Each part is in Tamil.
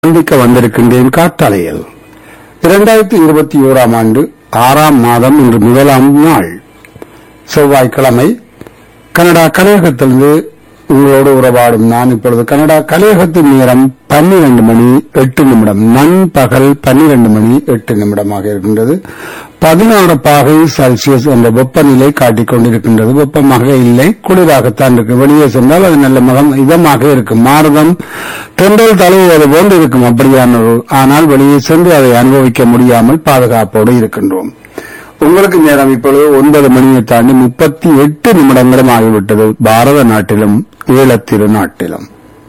சந்திக்க வந்திருக்கின்றேன் காட்டாலையில் இரண்டாயிரத்தி இருபத்தி ஓராம் ஆண்டு ஆறாம் மாதம் இன்று முதலாம் நாள் செவ்வாய்க்கிழமை கனடா கலையகத்திலிருந்து உங்களோடு உறவாடும் நான் இப்பொழுது கனடா கலையகத்தின் நேரம் பன்னிரண்டு மணி எட்டு நிமிடம் நண்பகல் பன்னிரண்டு மணி எட்டு நிமிடமாக இருக்கின்றது பதினாறு பாகை செல்சியஸ் என்ற வெப்பநிலை காட்டிக் கொண்டிருக்கின்றது வெப்பமாக இல்லை குளிராகத்தான் இருக்கு வெளியே சென்றால் அது நல்ல மகம் இதமாக இருக்கும் மாறுதம் தென்றல் தழுவுவது போன்று இருக்கும் அப்படியான ஒரு- ஆனால் வெளியே சென்று அதை அனுபவிக்க முடியாமல் பாதுகாப்போடு இருக்கின்றோம் உங்களுக்கு நேரம் இப்பொழுது ஒன்பது மணியை தாண்டி முப்பத்தி எட்டு நிமிடங்களும் ஆகிவிட்டது பாரத நாட்டிலும் ஈழத்திரு நாட்டிலும்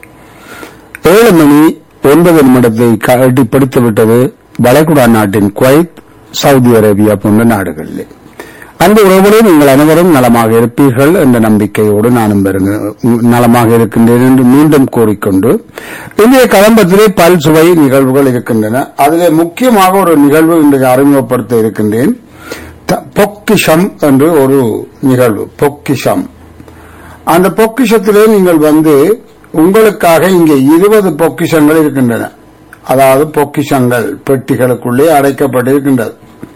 ஏழு மணி ஒன்பது நிமிடத்தை க- எட்டி பிடித்து விட்டது வளைகுடா நாட்டின் குவைத் சவுதி அரேபியா போன்ற நாடுகளில் அந்த உறவுகளே நீங்கள் அனைவரும் நலமாக இருப்பீர்கள் என்ற நம்பிக்கையோடு நானும் பெருங்க நலமாக இருக்கின்றேன் என்று மீண்டும் கூறிக்கொண்டு இன்றைய கலம்பத்திலே பல் சுவை நிகழ்வுகள் இருக்கின்றன அதிலே முக்கியமாக ஒரு நிகழ்வு இன்றைக்கு அறிமுகப்படுத்த இருக்கின்றேன் த- பொக்கிஷம் என்று ஒரு நிகழ்வு பொக்கிஷம் அந்த பொக்கிஷத்திலே நீங்கள் வந்து உங்களுக்காக இங்கே இருபது பொக்கிஷங்கள் இருக்கின்றன அதாவது பொக்கிஷங்கள் பெட்டிகளுக்குள்ளே அடைக்கப்பட்டிருக்கின்றது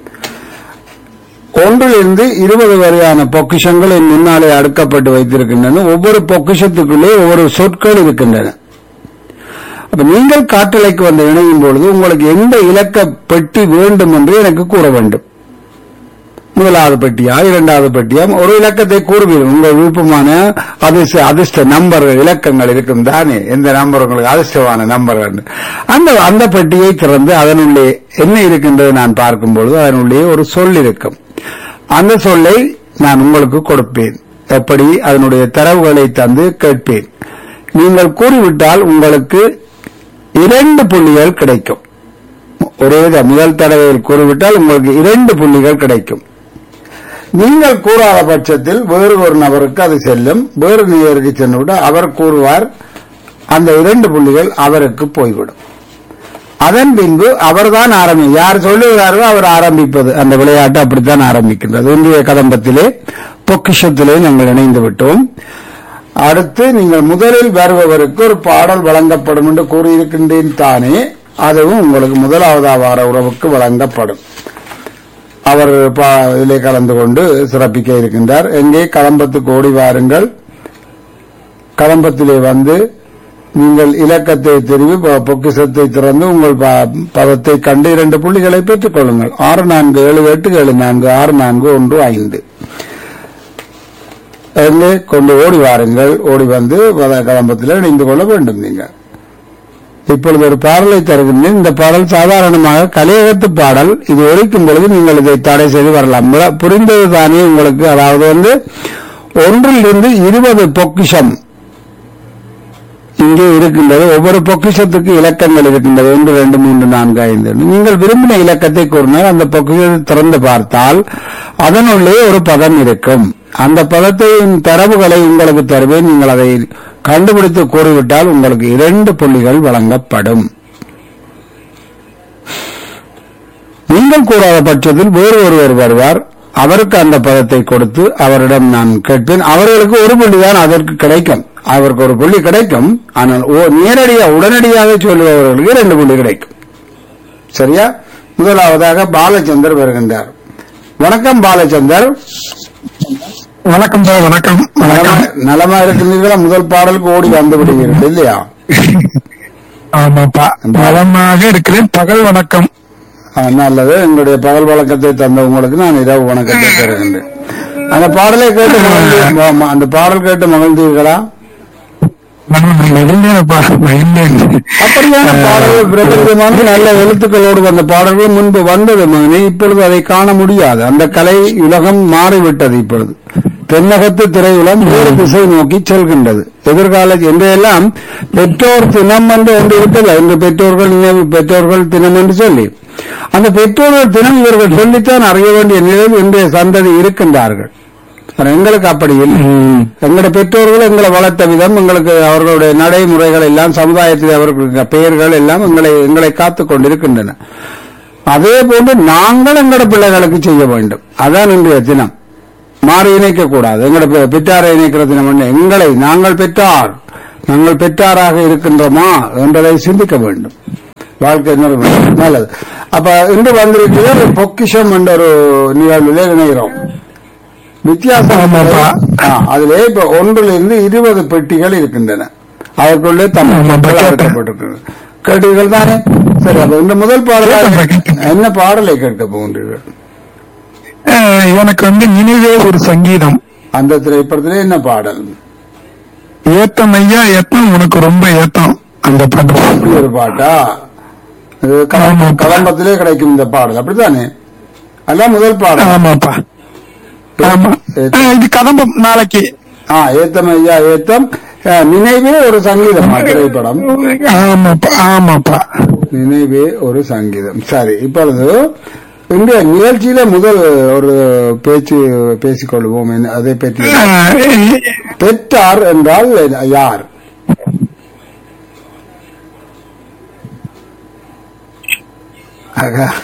ஒன்றிலிருந்து இருபது வரையான பொக்கிஷங்கள் என் முன்னாலே அடுக்கப்பட்டு வைத்திருக்கின்றன ஒவ்வொரு பொக்கிஷத்துக்குள்ளே ஒவ்வொரு சொற்கள் இருக்கின்றன அப்ப நீங்கள் காட்டலைக்கு வந்து இணையும் பொழுது உங்களுக்கு எந்த இலக்க பெட்டி வேண்டும் என்று எனக்கு கூற வேண்டும் முதலாவது பெட்டியா இரண்டாவது பெட்டியா ஒரு இலக்கத்தை கூறுவீர்கள் உங்கள் விருப்பமான அதிர்ஷ்ட அதிர்ஷ்ட நம்பர் இலக்கங்கள் இருக்கும் தானே எந்த நம்பர் உங்களுக்கு அதிர்ஷ்டமான நம்பர் அந்த அந்த பெட்டியை திறந்து அதனுள்ளே என்ன இருக்கின்றது நான் பார்க்கும்பொழுது அதனுள்ளே ஒரு சொல் இருக்கும் அந்த சொல்லை நான் உங்களுக்கு கொடுப்பேன் எப்படி அதனுடைய தரவுகளை தந்து கேட்பேன் நீங்கள் கூறிவிட்டால் உங்களுக்கு இரண்டு புள்ளிகள் கிடைக்கும் ஒரே த- முதல் தடவையில் கூறிவிட்டால் உங்களுக்கு இரண்டு புள்ளிகள் கிடைக்கும் நீங்கள் கூறாத பட்சத்தில் வேறு ஒரு நபருக்கு அது செல்லும் வேறு நேருக்கு சென்றுவிட்டு அவர் கூறுவார் அந்த இரண்டு புள்ளிகள் அவருக்கு போய்விடும் அதன் பின்பு அவர்தான் ஆரம்பி யார் சொல்லுகிறாரோ அவர் ஆரம்பிப்பது அந்த விளையாட்டு அப்படித்தான் ஆரம்பிக்கின்றது இன்றைய கதம்பத்திலே பொக்கிஷத்திலே நாங்கள் இணைந்து விட்டோம் அடுத்து நீங்கள் முதலில் வருபவருக்கு ஒரு பாடல் வழங்கப்படும் என்று கூறியிருக்கின்றேன் தானே அதுவும் உங்களுக்கு முதலாவது வார உறவுக்கு வழங்கப்படும் அவர் பா- இதிலே கலந்து கொண்டு சிறப்பிக்க இருக்கின்றார் எங்கே கலம்பத்துக்கு ஓடி வாருங்கள் கலம்பத்திலே வந்து நீங்கள் இலக்கத்தை தெரிவி பொ- பொக்கிஷத்தை திறந்து உங்கள் ப- பதத்தை கண்டு இரண்டு புள்ளிகளை பெற்றுக் கொள்ளுங்கள் ஆறு நான்கு ஏழு எட்டு ஏழு நான்கு ஆறு நான்கு ஒன்று ஐந்து எங்கே கொண்டு ஓடி வாருங்கள் ஓடி வந்து பத- கலம்பத்தில் இணைந்து கொள்ள வேண்டும் நீங்கள் இப்பொழுது ஒரு பாடலை தருகின்றேன் இந்த பாடல் சாதாரணமாக கலையகத்து பாடல் இது ஒழிக்கும் பொழுது நீங்கள் இதை தடை செய்து வரலாம் முழ- புரிந்தது தானே உங்களுக்கு அதாவது வந்து ஒன்றிலிருந்து இருபது பொக்கிஷம் இங்கே இருக்கின்றது ஒவ்வொரு பொக்கிஷத்துக்கு இலக்கங்கள் இருக்கின்றது ஒன்று ரெண்டு மூன்று நான்கு ஐந்து நீங்கள் விரும்பின இலக்கத்தை கூறினால் அந்த பொக்கிஷத்தை திறந்து பார்த்தால் அதனுள்ளே ஒரு பதம் இருக்கும் அந்த பதத்தின் தரவுகளை உங்களுக்கு தருவேன் நீங்கள் அதை கண்டுபிடித்து கூறிவிட்டால் உங்களுக்கு இரண்டு புள்ளிகள் வழங்கப்படும் நீங்கள் கூறாத பட்சத்தில் வேறு ஒருவர் வருவார் அவருக்கு அந்த பதத்தை கொடுத்து அவரிடம் நான் கேட்பேன் அவர்களுக்கு ஒரு புள்ளி தான் அதற்கு கிடைக்கும் அவருக்கு ஒரு புள்ளி கிடைக்கும் ஆனால் ஓ- நேரடியாக உடனடியாக சொல்லுபவர்களுக்கு இரண்டு புள்ளி கிடைக்கும் சரியா முதலாவதாக பாலச்சந்தர் வருகின்றார் வணக்கம் பாலச்சந்தர் வணக்கம் சார் வணக்கம் வணக்கம் நலமா- நலமா இருக்கின்றீர்களா முதல் பாடலுக்கு ஓடி வந்து விடுவீர்கள் இல்லையா ஆமாப்பா நலமாக இருக்கிறேன் பகல் வணக்கம் ஆ, நல்லது எங்களுடைய பகல் வழக்கத்தை தந்த உங்களுக்கு நான் இரவு வணக்கத்தை தருகின்றேன் அந்த பாடலை கேட்டு மகிழ்ந்து- ஆமா, அந்த பாடல் கேட்டு மகிழ்ந்தீர்களா நான் மகிழ்ந்தேனப்பா மகிழ்ந்தேன் அப்படியான பாடல்கள் பிரபஞ்சமான நல்ல எழுத்துக்களோடு வந்த பாடல்கள் முன்பு வந்தது மகனே இப்பொழுது அதை காண முடியாது அந்த கலை உலகம் மாறிவிட்டது இப்பொழுது தென்னகத்து திரையுலம் வேறு திசை நோக்கி செல்கின்றது எதிர்கால என்றெல்லாம் பெற்றோர் தினம் என்று ஒன்று விட்டது இன்று பெற்றோர்கள் நினைவு பெற்றோர்கள் தினம் என்று சொல்லி அந்த பெற்றோர்கள் தினம் இவர்கள் சொல்லித்தான் அறிய வேண்டிய நிலையில் இன்றைய சந்ததி இருக்கின்றார்கள் ஆனா எங்களுக்கு அப்படி இல்லை எங்களுடைய பெற்றோர்கள் எங்களை வளர்த்த விதம் எங்களுக்கு அவர்களுடைய நடைமுறைகள் எல்லாம் சமுதாயத்தில் அவர்களுக்கு பெயர்கள் எல்லாம் எங்களை எங்களை காத்துக் கொண்டிருக்கின்றன அதே போன்று நாங்கள் எங்களோட பிள்ளைகளுக்கு செய்ய வேண்டும் அதான் இன்றைய தினம் மாறி இணைக்க கூடாது எங்களோட பெ- பெற்றாரை இணைக்கிற தினம் என்ன? எங்களை நாங்கள் பெற்றார் நாங்கள் பெற்றாராக இருக்கின்றோமா என்பதை சிந்திக்க வேண்டும் வாழ்க்கை இன்னொரு நல்லது அப்ப இன்று வந்திருக்கிறது ஒரு பொக்கிஷம் என்ற ஒரு நிகழ்வில் இணைகிறோம் வித்தியாசம் ஆமாப்பா. ஆ, அதிலே இப்ப ஒன்றிலிருந்து இருபது பெட்டிகள் இருக்கின்றன அதற்குள்ளே தமிழ் ஆமாப்பா, சொற்கள் கேட்டேன். அடக்கப்பட்டிருக்கிறது கேட்டீர்கள் தானே சரி அப்ப இந்த முதல் பாடலாக கேட்டேன், கேட்டேன். என்ன பாடலை கேட்க போகின்றீர்கள் அஹ், எனக்கு வந்து நினைவே ஒரு சங்கீதம் அந்த திரைப்படத்திலே என்ன பாடல் ஏத்தம் ஐயா ஏத்தம் உனக்கு ரொம்ப ஏத்தம் அந்த பாட்டு அப்படி ஒரு பாட்டா இது கலம்- ஆமாப்பா. கலம்பத்திலே கிடைக்கும் இந்த பாடல் அப்படித்தானே அதான் முதல் பாடல் ஆமாப்பா ஆமா அஹ், இது கதம்பம் நாளைக்கு ஆ ஏத்தம் ஐயா ஏத்தம் ஆ, நினைவே ஒரு சங்கீதம் திரைப்படம் ஆமாப்பா ஆமாப்பா நினைவே ஒரு சங்கீதம் சரி இப்பொழுது இந்த நிகழ்ச்சியில முதல் ஒரு பேச்சு பேசிக்கொள்வோம் என்ன- அதை பற்றி அஹ், பெற்றார் என்றால் யார் ஆகா.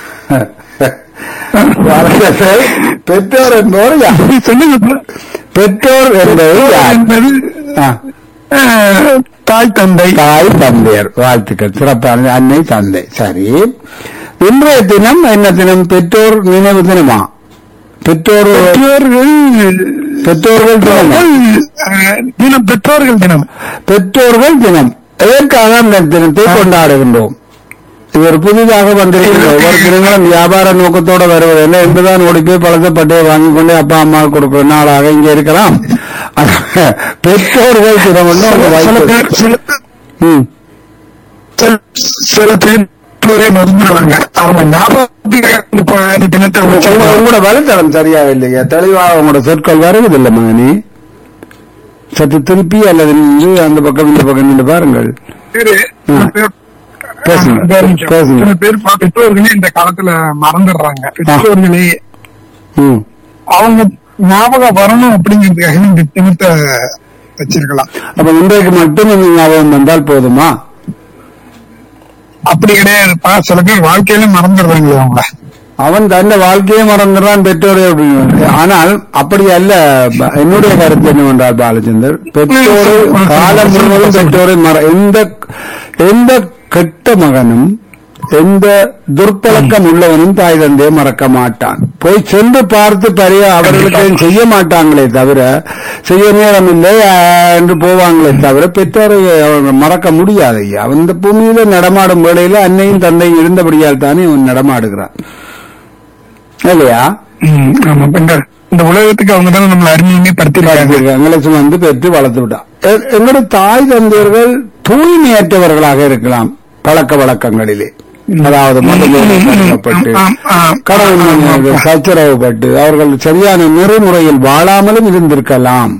வாருங்கள். பெற்றோர் என்பவர் யார் சொல்லுங்க பெற்றோர் என்பவர் யார் என்பது ஆ, அஹ், தாய் தந்தை தாய் தந்தையர் வாழ்த்துக்கள் சிறப்பான அன்னை தந்தை சரி இன்றைய தினம் என்ன தினம் பெற்றோர் நினைவு தினமா பெற்றோர் பெற்றோர்கள் பெற்றோர்கள் தினமா அஹ், தினம் பெற்றோர்கள் தினம் பெற்றோர்கள் தினம் எதற்காக அந்த தினத்தை கொண்டாடுகின்றோம் இது ஒரு புதிதாக வந்திருக்கின்ற ஒவ்வொரு தினங்களும் வியாபார நோக்கத்தோட வருவது என்ன என்பதுதான் ஓடி போய் பழத்தை பட்டையை வாங்கி கொண்டு அப்பா அம்மா கொடுக்கிற நாளாக இங்கே இருக்கலாம் பெற்றோர்கள் தினம் ஒண்ணு ஒரு சில வாய்ப்பு பேர் சில ம். சில- சில பேர் பெற்றோரை மறந்துடுவாங்க அவங்க ஞாபகத்துக்கு இப்ப இந்த தினத்தை உங்க- வச்சிருக்காங்க. உங்களோட வலைத்தளம் சரியா இல்லையா தெளிவாக உங்களோட சொற்கள் வருவதில்லை மகனி சற்று திருப்பி அல்லது நின்று அந்த பக்கம் இந்த பக்கம் நின்று பாருங்கள் பேரு சில பேர் பேசுங்க. ஆ, ஒரு நிமிஷம். பேசுங்க. சில பேர் பா- பெற்றோர்களே இந்த காலத்துல மறந்துடுறாங்க பெற்றோர்களே ம். அவங்க ஞாபகம் வரணும் அப்படிங்கிறதுக்காக இந்த தினத்தை வச்சிருக்கலாம் அப்ப இன்றைக்கு மட்டும் இந்த ஞாபகம் வந்தால் போதுமா அப்படி கிடையாதுப்பா சில பேர் வாழ்க்கையில மறந்துடுறாங்களே அவங்கள அவன் தன்னை வாழ்க்கையை மறந்துறான் பெற்றோரை அப்படின்னு ஆனால் அப்படி அல்ல ப- என்னுடைய கருத்து என்னவென்றால் பாலச்சந்தர் பெற்றோரை காலம் முழுவதும் பெற்றோரை மற எந்த எந்த கெட்ட மகனும் எந்த துர்ப்பழக்கம் உள்ளவனும் தாய் தந்தையை மறக்க மாட்டான் போய் சென்று பார்த்து பரிய அவர்களுக்கு செய்ய மாட்டாங்களே தவிர செய்ய நேரம் இல்லை ஆஹ், என்று போவாங்களே தவிர பெற்றோரை அவங்க மறக்க முடியாது ஐயா அந்த பூமியில நடமாடும் வேளையில அன்னையும் தந்தையும் இருந்தபடியால் தானே அவன் நடமாடுகிறான் இல்லையா ம், ஆமா இந்த இந்த உலகத்துக்கு அவங்க தானே நம்மளை அறிமுகமே படுத்திருக்காங்க எங்களை சுமந்து பெற்று வளர்த்து விட்டான் எ- எங்களுடைய தாய் தந்தையர்கள் தூய்மையற்றவர்களாக இருக்கலாம் பழக்க வழக்கங்களிலே அதாவது மதப்பட்டு ஆம், ஆம். கடவுள் மீது சச்சரவுப்பட்டு அவர்கள் சரியான நெறிமுறையில் வாழாமலும் இருந்திருக்கலாம்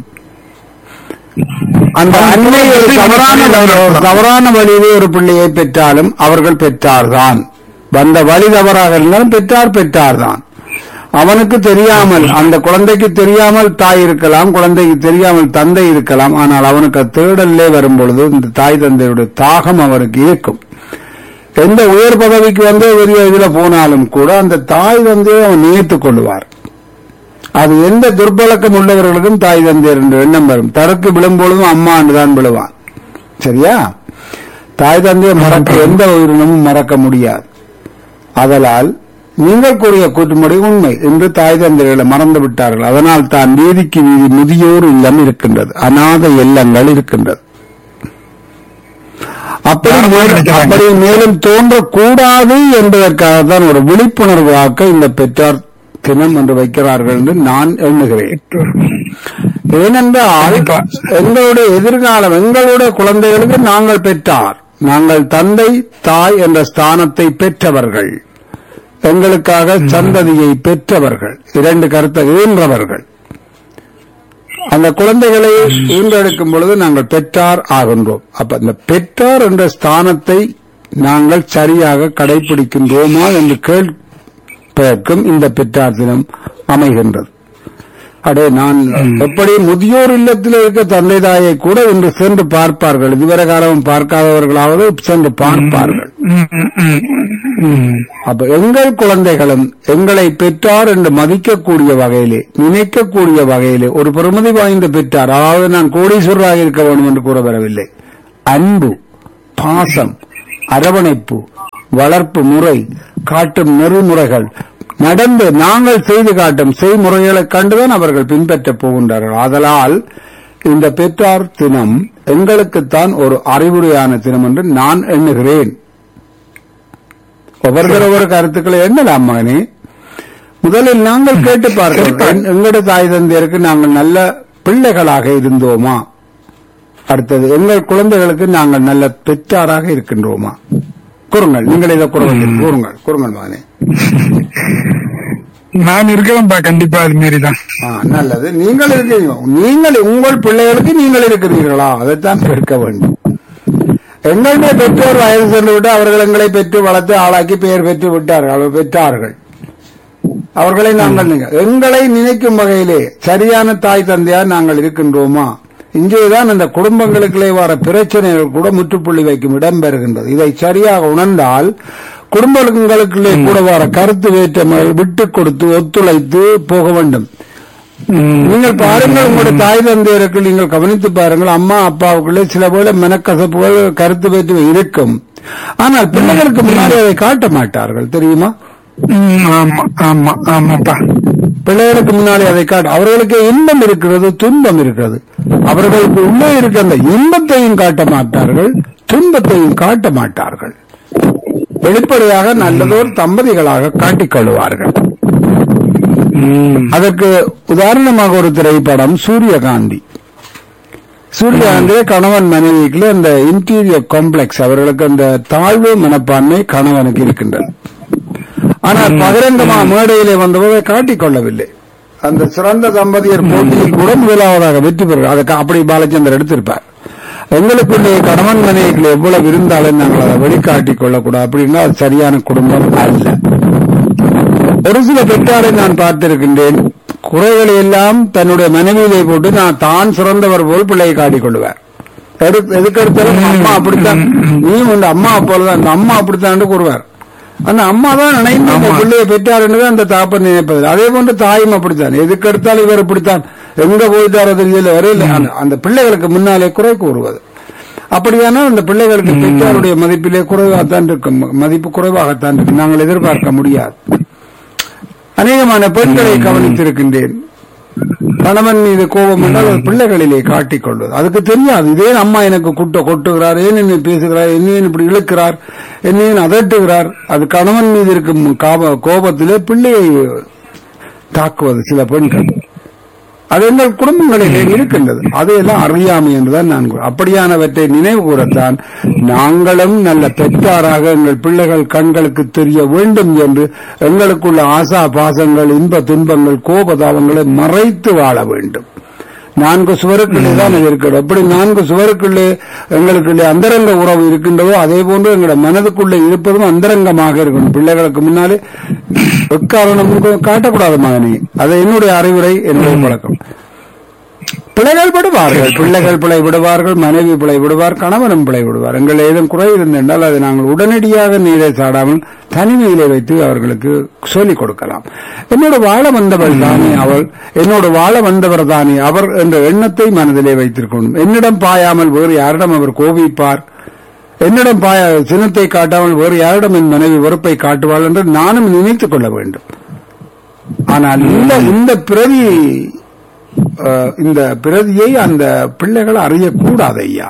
அந்த அன்னை ஒரு தவறான வழி- ஒரு தவறான வழியிலே ஒரு பிள்ளையை பெற்றாலும் அவர்கள் பெற்றார்தான் வந்த வழி தவறாக இருந்தாலும் பெற்றார் பெற்றார்தான் அவனுக்கு தெரியாமல் அந்த குழந்தைக்கு தெரியாமல் தாய் இருக்கலாம் குழந்தைக்கு தெரியாமல் தந்தை இருக்கலாம் ஆனால் அவனுக்கு அது தேடலே வரும் பொழுது இந்த தாய் தந்தையுடைய தாகம் அவருக்கு இருக்கும் எந்த உயர் பதவிக்கு வந்து பெரிய இதுல போனாலும் கூட அந்த தாய் தந்தையை அவன் நினைத்துக் கொள்வார் அது எந்த துர்பழக்கம் உள்ளவர்களுக்கும் தாய் தந்தையர் என்ற எண்ணம் வரும் தரக்கு விழும்பொழுதும் அம்மா தான் விழுவான் சரியா தாய் தந்தையை மறக்க எந்த உயிரினமும் மறக்க முடியாது அதனால் நீங்கள் கூறிய கூற்றுமுறை உண்மை என்று தாய் தந்தைகளை மறந்து விட்டார்கள் அதனால் தான் வீதிக்கு வீதி முதியோர் இல்லம் இருக்கின்றது அநாத இல்லங்கள் இருக்கின்றது அப்படி மேலும் அப்படி மேலும் தோன்றக்கூடாது என்பதற்காக தான் ஒரு விழிப்புணர்வு ஆக்க இந்த பெற்றார் தினம் என்று வைக்கிறார்கள் என்று நான் எண்ணுகிறேன் ஏனென்றால் எங்களுடைய எதிர்காலம் எங்களுடைய குழந்தைகளுக்கு நாங்கள் பெற்றார் நாங்கள் தந்தை தாய் என்ற ஸ்தானத்தை பெற்றவர்கள் எங்களுக்காக சந்ததியை பெற்றவர்கள் இரண்டு கருத்தை ஈன்றவர்கள் அந்த குழந்தைகளை ஈன்றெடுக்கும் பொழுது நாங்கள் பெற்றார் ஆகின்றோம் அப்ப அந்த பெற்றார் என்ற ஸ்தானத்தை நாங்கள் சரியாக கடைபிடிக்கின்றோமா என்று கேட்பதற்கும் இந்த பெற்றார் தினம் அமைகின்றது அடே நான் எப்படி முதியோர் இல்லத்தில் இருக்க தந்தை தாயை கூட இன்று சென்று பார்ப்பார்கள் இதுவரை காலம் பார்க்காதவர்களாவது சென்று பார்ப்பார்கள் ம், ம், ம், ம். அப்ப எங்கள் குழந்தைகளும் எங்களை பெற்றார் என்று மதிக்கக்கூடிய வகையிலே நினைக்கக்கூடிய வகையிலே ஒரு பெருமதி வாய்ந்த பெற்றார் அதாவது நான் கோடீஸ்வரராக இருக்க வேண்டும் என்று கூற வரவில்லை அன்பு பாசம் அரவணைப்பு வளர்ப்பு முறை காட்டும் நெறிமுறைகள் நடந்து நாங்கள் செய்து காட்டும் செய்முறைகளை கண்டுதான் அவர்கள் பின்பற்றப் போகின்றார்கள் ஆதலால் இந்த பெற்றார் தினம் எங்களுக்குத்தான் ஒரு அறிவுரையான தினம் என்று நான் எண்ணுகிறேன் ஒவ்வொருத்தர் ஒவ்வொரு கருத்துக்களை எண்ணலாம் மகனே முதலில் நாங்கள் கேட்டு பார்க்கிறோம் எங்களுடைய தாய் தந்தையருக்கு நாங்கள் நல்ல பிள்ளைகளாக இருந்தோமா அடுத்தது எங்கள் குழந்தைகளுக்கு நாங்கள் நல்ல பெற்றாராக இருக்கின்றோமா கூறுங்கள் நீங்கள் இதை கூறுங்கள் கூறுங்கள் கூறுங்கள் மகனே நான் இருக்கிறேன்ப்பா கண்டிப்பா அது மாரிதான் ஆ, நல்லது நீங்கள் இருக்கீங்க நீங்கள் உங்கள் பிள்ளைகளுக்கு நீங்கள் இருக்கிறீர்களா அதைத்தான் கேட்க வேண்டும் எங்களுடைய பெற்றோர் வயது சென்று விட்டு அவர்கள் எங்களை பெற்று வளர்த்து ஆளாக்கி பெயர் பெற்று விட்டார்கள் அவர் பெற்றார்கள் அவர்களை நாங்கள் நினை- எங்களை நினைக்கும் வகையிலே சரியான தாய் தந்தையார் நாங்கள் இருக்கின்றோமா இங்கேதான் அந்த குடும்பங்களுக்குள்ளே வர பிரச்சனைகள் கூட முற்றுப்புள்ளி வைக்கும் இடம் பெறுகின்றது இதை சரியாக உணர்ந்தால் குடும்பங்களுக்குள்ளே கூட வர கருத்து வேற்றுமைகள் விட்டுக் கொடுத்து ஒத்துழைத்து போக வேண்டும் நீங்கள் பாருங்கள் உங்களுடைய தாய் தந்தையருக்கு நீங்கள் கவனித்து பாருங்கள் அம்மா அப்பாவுக்குள்ளே சில போல மனக்கசப்புகள் கருத்து வேற்றுமை இருக்கும் ஆனால் பிள்ளைகளுக்கு முன்னாடி அதை காட்ட மாட்டார்கள் தெரியுமா ம், ஆமா ஆமா ஆமாப்பா பிள்ளைகளுக்கு முன்னாடி அதை காட்ட அவர்களுக்கு இன்பம் இருக்கிறது துன்பம் இருக்கிறது அவர்களுக்கு உள்ளே இருக்க அந்த இன்பத்தையும் காட்ட மாட்டார்கள் துன்பத்தையும் காட்ட மாட்டார்கள் வெளிப்படையாக நல்லதோர் தம்பதிகளாக காட்டிக் கொள்வார்கள் ம், அதற்கு உதாரணமாக ஒரு திரைப்படம் சூரியகாந்தி சூரியகாந்தி கணவன் மனைவிக்குள்ள அந்த இன்டீரியர் காம்ப்ளெக்ஸ் அவர்களுக்கு அந்த தாழ்வு மனப்பான்மை கணவனுக்கு இருக்கின்றது ஆனால் பகிரங்கமா மேடையிலே வந்தபோது காட்டிக் கொள்ளவில்லை அந்த சிறந்த தம்பதியர் போட்டியில் கூட முதலாவதாக வெற்றி பெறுகிறார் அதுக்கு அப்படி பாலச்சந்தர் எடுத்திருப்பார் எங்களுக்குள்ளே கணவன் மனைவிக்குள்ள எவ்வளவு இருந்தாலும் நாங்கள் அதை வெளிக்காட்டிக் கொள்ளக்கூடாது அப்படின்னா அது சரியான குடும்பம் அல்ல ஒரு சில பெற்றாரை நான் பார்த்திருக்கின்றேன் குறைகளை எல்லாம் தன்னுடைய மனைவியிலே போட்டு நான் தான் சிறந்தவர் போல் பிள்ளையை காட்டிக் கொள்வார் எது- எதுக்கெடுத்தாலும் அம்மா அப்படித்தான் நீ உண்டு அம்மா போலதான் அந்த அம்மா அப்படித்தான் கூறுவார் அந்த அம்மா தான் நினைந்து அந்த பிள்ளையை பெற்றார் என்று அந்த தாப்பன் நினைப்பது அதே போன்று தாயும் அப்படித்தான் எதுக்கெடுத்தாலும் இவர் இப்படித்தான் எங்க போயிட்டாரோ தெரியல வரையில் அந்த- அந்த பிள்ளைகளுக்கு முன்னாலே குறை கூறுவது அப்படியானால் அந்த பிள்ளைகளுக்கு பெற்றாருடைய மதிப்பிலே குறைவாகத்தான் இருக்கும் மதிப்பு குறைவாகத்தான் இருக்கும் நாங்கள் எதிர்பார்க்க முடியாது அநேகமான பெண்களை கவனித்திருக்கின்றேன் கணவன் மீது கோபம் என்றால் அது பிள்ளைகளிலே காட்டிக் கொள்வது அதுக்கு தெரியாது இதே அம்மா எனக்கு குட்ட கொட்டுகிறார் ஏன் என்னை பேசுகிறார் என்ன ஏன் இப்படி இழுக்கிறார் என்ன ஏன் அதட்டுகிறார் அது கணவன் மீது இருக்கும் காப- கோபத்திலே பிள்ளையை தாக்குவது சில பெண்கள் அது எங்கள் குடும்பங்களிலே இருக்கின்றது அதையெல்லாம் அறியாமை என்றுதான் நான் கூறு- அப்படியானவற்றை நினைவு கூறத்தான் நாங்களும் நல்ல பெற்றாராக எங்கள் பிள்ளைகள் கண்களுக்கு தெரிய வேண்டும் என்று எங்களுக்குள்ள ஆசா பாசங்கள் இன்ப துன்பங்கள் கோபதாபங்களை மறைத்து வாழ வேண்டும் நான்கு சுவருக்குள்ளே தான் அது இருக்கிறது எப்படி நான்கு சுவருக்குள்ளே எங்களுக்குள்ளே அந்தரங்க உறவு இருக்கின்றதோ அதே போன்று எங்களுடைய மனதுக்குள்ளே இருப்பதும் அந்தரங்கமாக இருக்கணும் பிள்ளைகளுக்கு முன்னாலே எக்காரணம் காட்டக்கூடாது மகனே அது என்னுடைய அறிவுரை என்னுடைய பழக்கம் பிள்ளைகள் விடுவார்கள் பிள்ளைகள் பிழை விடுவார்கள் மனைவி பிழை விடுவார் கணவனும் பிழை விடுவார் எங்கள் ஏதும் குறை இருந்தென்றால் அதை நாங்கள் உடனடியாக நீரை சாடாமல் தனிமையிலே வைத்து அவர்களுக்கு சொல்லிக் கொடுக்கலாம் என்னோட வாழ வந்தவள் தானே அவள் என்னோட வாழ வந்தவர் தானே அவர் என்ற எண்ணத்தை மனதிலே வைத்திருக்கணும் என்னிடம் பாயாமல் வேறு யாரிடம் அவர் கோபிப்பார் என்னிடம் பாய சினத்தை காட்டாமல் வேறு யாரிடம் என் மனைவி வெறுப்பை காட்டுவாள் என்று நானும் நினைத்துக் கொள்ள வேண்டும் ஆனால் இந்த இந்த பிரதி அஹ், இந்த பிரதியை அந்த பிள்ளைகள் அறியக்கூடாது ஐயா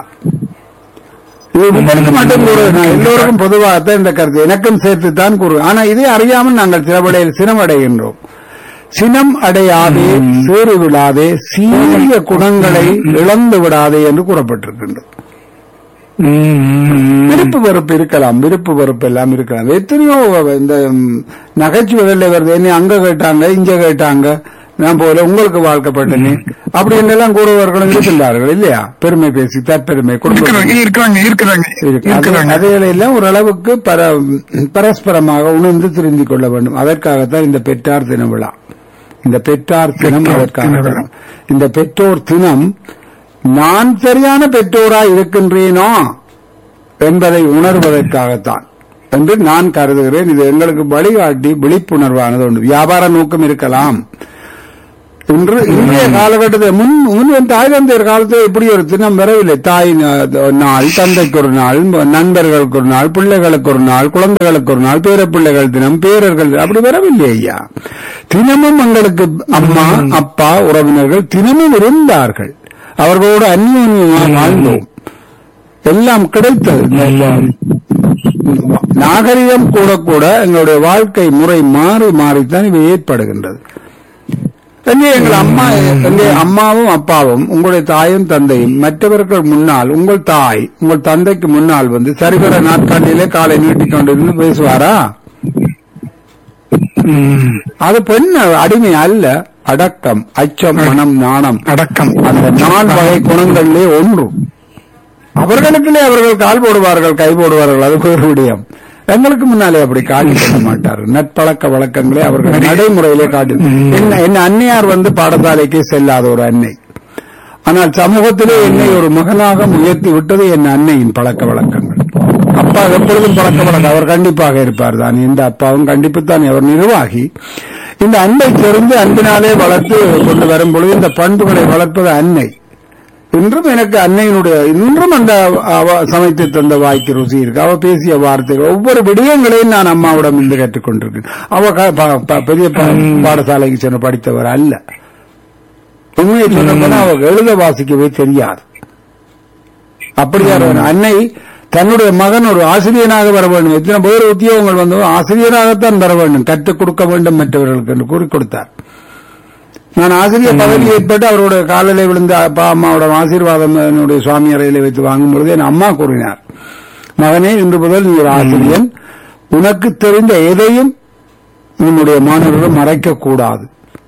இது உங்களுக்கு மட்டும் கூறு நான் எல்லோருக்கும் பொதுவாகத்தான் இந்த கருத்து எனக்கும் சேர்த்து தான் கூறுவேன் ஆனா இதை அறியாமல் நாங்கள் சிலவடையில் சினம் அடைகின்றோம் சினம் அடையாதே சேறு விடாதே சீரிய குணங்களை இழந்து விடாதே என்று கூறப்பட்டிருக்கின்றது ம், ம், ம். விருப்பு வெறுப்பு இருக்கலாம் விருப்பு வெறுப்பு எல்லாம் இருக்கலாம் எத்தனையோ இந்த ம், நகைச்சுவைகள்ல வருது என்ன அங்க கேட்டாங்க இங்க கேட்டாங்க நான் போல உங்களுக்கு வாழ்க்கப்பட்டனே அப்படி என்றெல்லாம் கூறுவர்களும் இருக்கின்றார்கள் இல்லையா பெருமை பேசி தற்பெருமை குடும்ப இருக்கிறாங்க இருக்கிறாங்க இருக்கிறாங்க இருக்கிறாங்க அதையெல்லாம் ஓரளவுக்கு பர பரஸ்பரமாக உணர்ந்து தெரிந்து கொள்ள வேண்டும் அதற்காகத்தான் இந்த பெற்றார் தின விழா இந்த பெற்றார் தினம் பெற்றோர் அதற்காக தின விழா. இந்த பெற்றோர் தினம் நான் சரியான பெற்றோராய் இருக்கின்றேனோ என்பதை உணர்வதற்காகத்தான் என்று நான் கருதுகிறேன் இது எங்களுக்கு வழிகாட்டி விழிப்புணர்வானது உண்டு வியாபார நோக்கம் இருக்கலாம் இன்று இன்றைய காலகட்டத்தில் முன் முன் வந்து தாய் தந்தையர் காலத்தில் இப்படி ஒரு தினம் வரவில்லை தாய் நா- நாள் தந்தைக்கு ஒரு நாள் நண்பர்களுக்கு ஒரு நாள் பிள்ளைகளுக்கு ஒரு நாள் குழந்தைகளுக்கு ஒரு நாள் பேர பிள்ளைகள் தினம் பேரர்கள் தினம், அப்படி வரவில்லை ஐயா தினமும் எங்களுக்கு அம்மா அப்பா உறவினர்கள் தினமும் இருந்தார்கள் அவர்களோடு அந்யோன்யமாக வாழ்ந்தோம் எல்லாம் கிடைத்தது நாகரிகம் கூட கூட எங்களுடைய வாழ்க்கை முறை மாறி மாறித்தான் இவை ஏற்படுகின்றது எங்கே எங்கள் அம்மா எங்கே அம்மாவும் அப்பாவும் உங்களுடைய தாயும் தந்தையும் மற்றவர்கள் முன்னால் உங்கள் தாய் உங்கள் தந்தைக்கு முன்னால் வந்து சரிவர நாட்காட்டிலே காலை நீட்டிக் கொண்டிருந்து பேசுவாரா ம். அது பெண் அடிமை அல்ல அடக்கம் அச்சம் மனம் நாணம் அடக்கம் அந்த நால் வகை குணங்களிலே ஒன்று அவர்களுக்குள்ளே அவர்கள் கால் போடுவார்கள் கை போடுவார்கள் அது ஒரு விடயம் எங்களுக்கு முன்னாலே அப்படி காட்டி கொள்ள மாட்டார்கள் நட்பழக்க வழக்கங்களே அவர்கள் நடைமுறையிலே காட்டி என்ன என்ன அன்னையார் வந்து பாடசாலைக்கு செல்லாத ஒரு அன்னை ஆனால் சமூகத்திலே என்னை ஒரு மகனாக உயர்த்தி விட்டது என் அன்னையின் பழக்க வழக்கங்கள் அப்பா எப்பொழுதும் பழக்க வழக்கம் அவர் கண்டிப்பாக இருப்பார் தான் இந்த அப்பாவும் கண்டிப்புத்தான் அவர் நிர்வாகி இந்த அன்பை தெரிந்து அன்பினாலே வளர்த்து கொண்டு வரும் பொழுது இந்த பண்புகளை வளர்ப்பது அன்னை இன்றும் எனக்கு அன்னையினுடைய இன்றும் அந்த அவ சமைத்து தந்த வாய்க்கு ருசி இருக்கு அவ பேசிய வார்த்தைகள் ஒவ்வொரு விடயங்களையும் நான் அம்மாவிடம் இருந்து கற்றுக்கொண்டிருக்கேன் அவ க- ப- ப- பெரிய ப- பாடசாலைக்கு சென்று படித்தவர் அல்ல உண்மையை சொன்ன அவ எழுத வாசிக்கவே தெரியாது அப்படியான ஒரு அன்னை தன்னுடைய மகன் ஒரு ஆசிரியனாக வர வேண்டும் எத்தனை பேர் உத்தியோகங்கள் வந்து ஆசிரியராகத்தான் வர வேண்டும் கற்றுக் கொடுக்க வேண்டும் மற்றவர்களுக்கு என்று கூறி கொடுத்தார் நான் ஆசிரியர் பதவி ஏற்பட்டு அவருடைய காலிலே விழுந்த அப்பா அம்மாவோட ஆசீர்வாதம் என்னுடைய சுவாமி அறையில வைத்து வாங்கும் பொழுது என் அம்மா கூறினார் மகனே இன்று முதல் நீ ஒரு ஆசிரியன் உனக்கு தெரிந்த எதையும் உன்னுடைய மாணவர்கள் மறைக்க கூடாது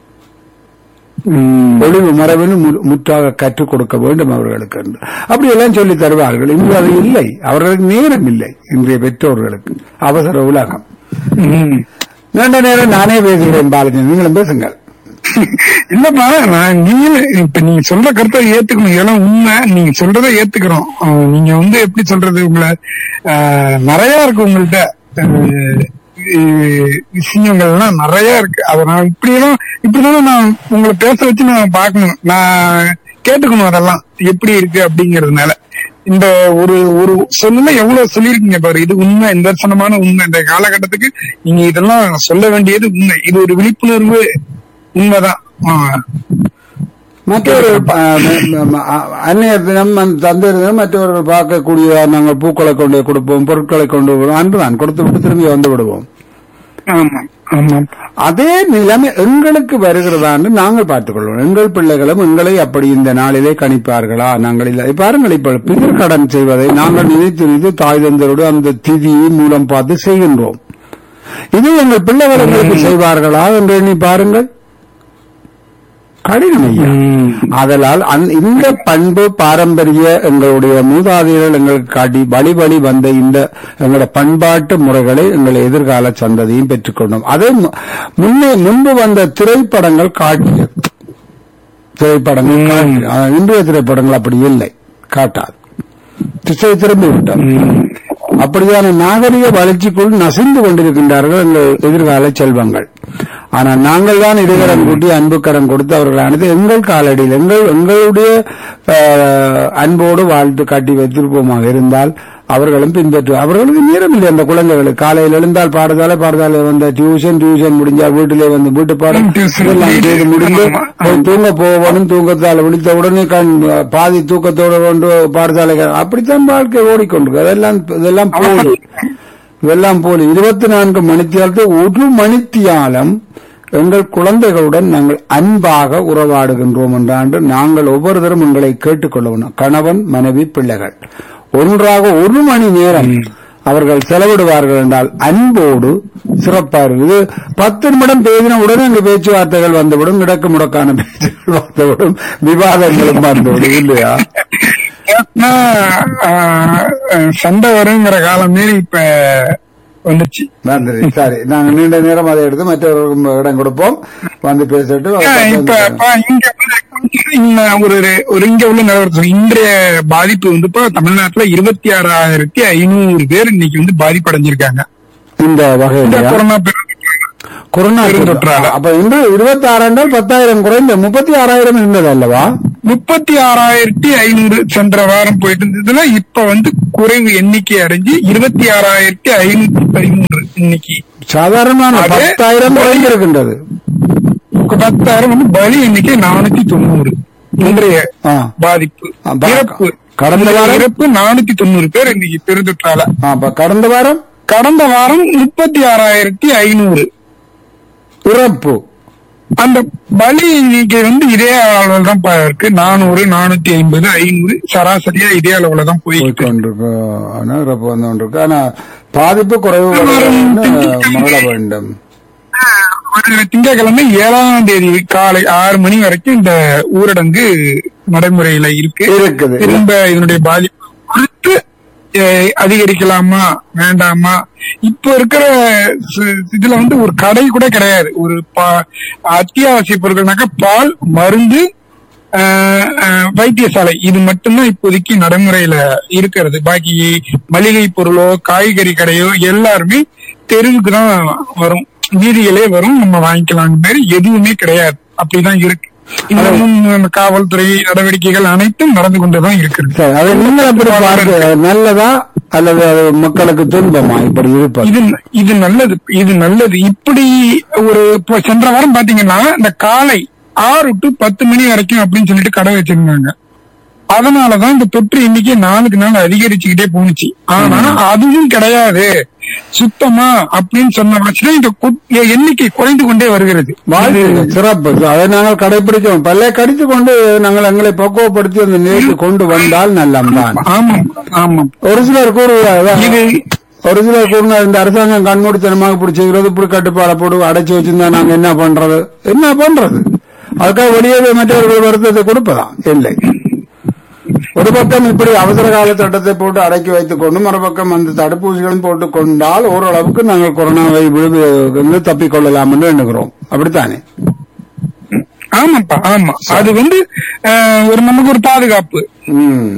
ம். ஒளிவு மரபின்னு மு- முற்றாக கற்றுக் கொடுக்க வேண்டும் அவர்களுக்கு என்று அப்படியெல்லாம் சொல்லி தருவார்கள் இன்று அது இல்லை அவர்களுக்கு நேரம் இல்லை இன்றைய பெற்றோர்களுக்கு அவசர உலகம் ம். நீண்ட நேரம் நானே பேசுகிறேன் பாலஜன் நீங்களும் பேசுங்கள் இல்லப்பா நான் நீங்க இப்ப நீங்க சொல்ற கருத்தை ஏத்துக்கணும் இதெல்லாம் உண்மை நீங்க சொல்றதை ஏத்துக்கிறோம் அஹ் நீங்க வந்து எப்படி சொல்றது உங்களை அஹ், நிறைய இருக்கு உங்கள்ட்ட அஹ், இ- விஷயங்கள்லாம் நிறைய இருக்கு அதை நான் இப்படியெல்லாம் இப்படிதான் நான் உங்களை பேச வச்சு நான் பார்க்கணும் நான் கேட்டுக்கணும் அதெல்லாம் எப்படி இருக்கு அப்படிங்கறதுனால இந்த ஒரு ஒரு சொல்லுல எவ்வளவு சொல்லியிருக்கீங்க பாரு இது உண்மை நிதர்சனமான உண்மை இந்த காலகட்டத்துக்கு நீங்க இதெல்லாம் சொல்ல வேண்டியது உண்மை இது ஒரு விழிப்புணர்வு உண்மைதான் ஆ. மற்றொரு அஹ், ம- ம- அ- அந்நியர் தினம் அந்த தந்தையர் தினம் மற்றவர்கள் பார்க்கக்கூடிய நாங்கள் பூக்களை கொண்டு போய் கொடுப்போம் பொருட்களை கொண்டு வருவோம் அன்றுதான் கொடுத்து விட்டு திரும்பி வந்து விடுவோம் ஆமா ஆமா அதே நிலைமை எங்களுக்கு வருகிறதான்னு நாங்கள் பார்த்துக் கொள்வோம் எங்கள் பிள்ளைகளும் எங்களை அப்படி இந்த நாளிலே கணிப்பார்களா நாங்கள் இல்லை பாருங்கள் இப்ப பிதர் கடன் செய்வதை நாங்கள் நினைத்து நினைத்து தாய் தந்தரோடு அந்த திதி மூலம் பார்த்து செய்கின்றோம் இது எங்கள் பிள்ளைகள் எங்களுக்கு செய்வார்களா என்று எண்ணி பாருங்கள் கடினம் ஐயா ஆதலால் அந்த- இந்த பண்பு பாரம்பரிய எங்களுடைய மூதாதையர்கள் எங்களுக்கு காட்டி வழி வழி வந்த இந்த எங்களுடைய பண்பாட்டு முறைகளை எங்கள் எதிர்கால சந்ததியும் பெற்றுக்கொண்டோம் அதை மு- முன்னே முன்பு வந்த திரைப்படங்கள் காட்டியது திரைப்படங்கள் காட்டி- ஆனா, இன்றைய திரைப்படங்கள் அப்படி இல்லை காட்டாது திசை திரும்பி விட்டோம் அப்படியான நாகரிக வளர்ச்சிக்குள் நசிந்து கொண்டிருக்கின்றார்கள் எங்கள் எதிர்கால செல்வங்கள் ஆனால் நாங்கள் தான் இருகரம் கூட்டி அன்பு கரம் கொடுத்து அவர்கள் அனைத்து எங்கள் காலடியில் எங்கள் எங்களுடைய அஹ், அன்போடு வாழ்த்து காட்டி வைத்திருப்போமாக இருந்தால் அவர்களும் பின்பற்று அவர்களுக்கு நேரம் இல்லை அந்த குழந்தைகளுக்கு காலையில் எழுந்தால் பாடசாலை பாடசாலை வந்த டியூஷன் டியூஷன் முடிஞ்சால் வீட்டிலே வந்து வீட்டு பாடம் Tuition, இதெல்லாம் செய்து முடிந்து ஆமா, போய் தூங்க போகணும் தூக்கத்தால் விழித்த உடனே கண் பாதி தூக்கத்தோட கொண்டு பாடசாலை அப்படித்தான் வாழ்க்கை ஓடிக்கொண்டு அதெல்லாம் இதெல்லாம் போலி இதெல்லாம் போலி இருபத்தி நான்கு மணித்தியாலத்தை ஒரு மணித்தியாலம் எங்கள் குழந்தைகளுடன் நாங்கள் அன்பாக உறவாடுகின்றோம் என்றாண்டு நாங்கள் ஒவ்வொருத்தரும் எங்களை கேட்டுக்கொள்ளணும் கணவன் மனைவி பிள்ளைகள் ஒன்றாக ஒரு மணி நேரம் அவர்கள் செலவிடுவார்கள் என்றால் அன்போடு சிறப்பா இருக்கு இது பத்து நிமிடம் பேசின உடனே அங்கு பேச்சுவார்த்தைகள் வந்துவிடும் கிடக்கு முடக்கான பேச்சுகள் வந்துவிடும் விவாதங்களும் வந்துவிடும் இல்லையா ஏன்னா, ஆ, ஆ, சண்டை வருங்கிற காலமே இப்ப வந்துச்சு நன்றி சரி நாங்க நீண்ட நேரம் அதை எடுத்து மற்றவர்களுக்கு இடம் கொடுப்போம் வந்து பேசிட்டு ஆ, இப்ப இப்ப இங்க வந்து இன்னும் ஒரு ஒரு இங்க உள்ள நிலவரத்து இன்றைய பாதிப்பு வந்து இப்ப தமிழ்நாட்டுல இருபத்தி ஆறாயிரத்தி ஐநூறு பேர் இன்னைக்கு வந்து பாதிப்படைஞ்சிருக்காங்க இந்த இந்த வகையில கொரோனா பெரு- கொரோனா பெருந்தொற்றால. அப்ப இன்று இருபத்தி ஆறு என்றால் பத்தாயிரம் குறைந்த முப்பத்தி ஆறாயிரம் இருந்தது அல்லவா முப்பத்தி ஆறாயிரத்தி ஐநூறு சென்ற வாரம் போயிட்டு இருந்ததுல இப்ப வந்து குறைவு எண்ணிக்கை அடைஞ்சு இருபத்தி ஆறாயிரத்தி ஐநூத்தி பதிமூன்று இன்னைக்கு சாதாரணமான அது- பத்தாயிரம் குறைந்திருக்கின்றது பத்தாயிரம் வந்து பலி எண்ணிக்கை நானூத்தி தொண்ணூறு இன்றைய ஆ. பாதிப்பு ஆ, பா- இறப்பு கடந்த வாரம்? இறப்பு நானூத்தி தொண்ணூறு பேர் இன்னைக்கு பெருந்தொற்றால ஆ, அப்ப கடந்த வாரம் கடந்த வாரம் முப்பத்தி ஆறாயிரத்தி ஐநூறு இறப்பு அந்த பலி எண்ணிக்கை வந்து இதே அளவில் தான் ப- இருக்கு நானூறு நானூத்தி ஐம்பது ஐநூறு சராசரியா இதே அளவுல தான் போயிட்டு போய் கொண்டிருக்கு ஆனா இறப்பு வந்து கொண்டிருக்கு ஆனா பாதிப்பு குறைவு வருவதுன்னு மகள வேண்டும் வருகிற திங்கட்கிழமை ஏழாம் தேதி காலை ஆறு மணி வரைக்கும் இந்த ஊரடங்கு நடைமுறையில இருக்கு இருக்குது. திரும்ப இதனுடைய பாதிப்பு குறித்து அஹ், அதிகரிக்கலாமா வேண்டாமா இப்ப இருக்கிற சு- இதுல வந்து ஒரு கடை கூட கிடையாது ஒரு பா- அத்தியாவசிய பொருட்கள்னாக்கா பால் மருந்து அஹ், அஹ், வைத்தியசாலை இது மட்டும்தான் இப்போதைக்கு நடைமுறையில இருக்கிறது பாக்கி மளிகை பொருளோ காய்கறி கடையோ எல்லாருமே தெருவுக்கு தான் வரும் வீதிகளே வரும் நம்ம வாங்கிக்கலாம் மாதிரி எதுவுமே கிடையாது அப்படிதான் இருக்கு இன்னமும் நம்ம காவல்துறை நடவடிக்கைகள் அனைத்தும் நடந்து கொண்டுதான் இருக்கிறது சரி அதை நீங்கள் எப்படி பார்க்க அது நல்லதா அல்லது அது மக்களுக்கு துன்பமா இப்படி இருப்பது இது இது நல்லது இது நல்லது இப்படி ஒரு இப்போ சென்ற வாரம் பாத்தீங்கன்னா இந்த காலை ஆறு டு பத்து மணி வரைக்கும் அப்படின்னு சொல்லிட்டு கடை வச்சிருந்தாங்க அதனாலதான் இந்த தொற்று எண்ணிக்கை நாளுக்கு நாள் அதிகரிச்சுக்கிட்டே போணுச்சு ஆனா அதுவும் கிடையாது சுத்தமா அப்படின்னு சொன்ன பட்சத்துல இந்த கு- எண்ணிக்கை குறைந்து கொண்டே வருகிறது வாழ்த்துக்கள் சிறப்பு அதை நாங்கள் கடைபிடிக்கிறோம் பல்லை கடித்து கொண்டு நாங்கள் எங்களை பக்குவப்படுத்தி அந்த நிலைக்கு கொண்டு வந்தால் நல்லம்தான் ஆமாம் ஆமாம் ஒரு சிலர் கூறுவாங்க இது ஒரு சிலர் கூறுங்க இந்த அரசாங்கம் கண்மூடித்தனமாக பிடிச்சிக்கிறது இப்படி கட்டுப்பாடை போட்டு அடைச்சு வச்சிருந்தா நாங்க என்ன பண்றது என்ன பண்றது அதுக்காக வெளியே மற்றவர்கள் வருத்தத்தை கொடுப்பதா இல்லை ஒரு பக்கம் இப்படி அவசர கால சட்டத்தை போட்டு அடக்கி வைத்துக் கொண்டு மறுபக்கம் அந்த தடுப்பூசிகளும் போட்டுக் கொண்டால் ஓரளவுக்கு நாங்கள் கொரோனாவை விழுந்து தப்பிக்கொள்ளலாம் என்று எண்ணுகிறோம் அப்படித்தானே ஆமாப்பா ஆமா அது வந்து அஹ், ஒரு நமக்கு ஒரு பாதுகாப்பு ம்.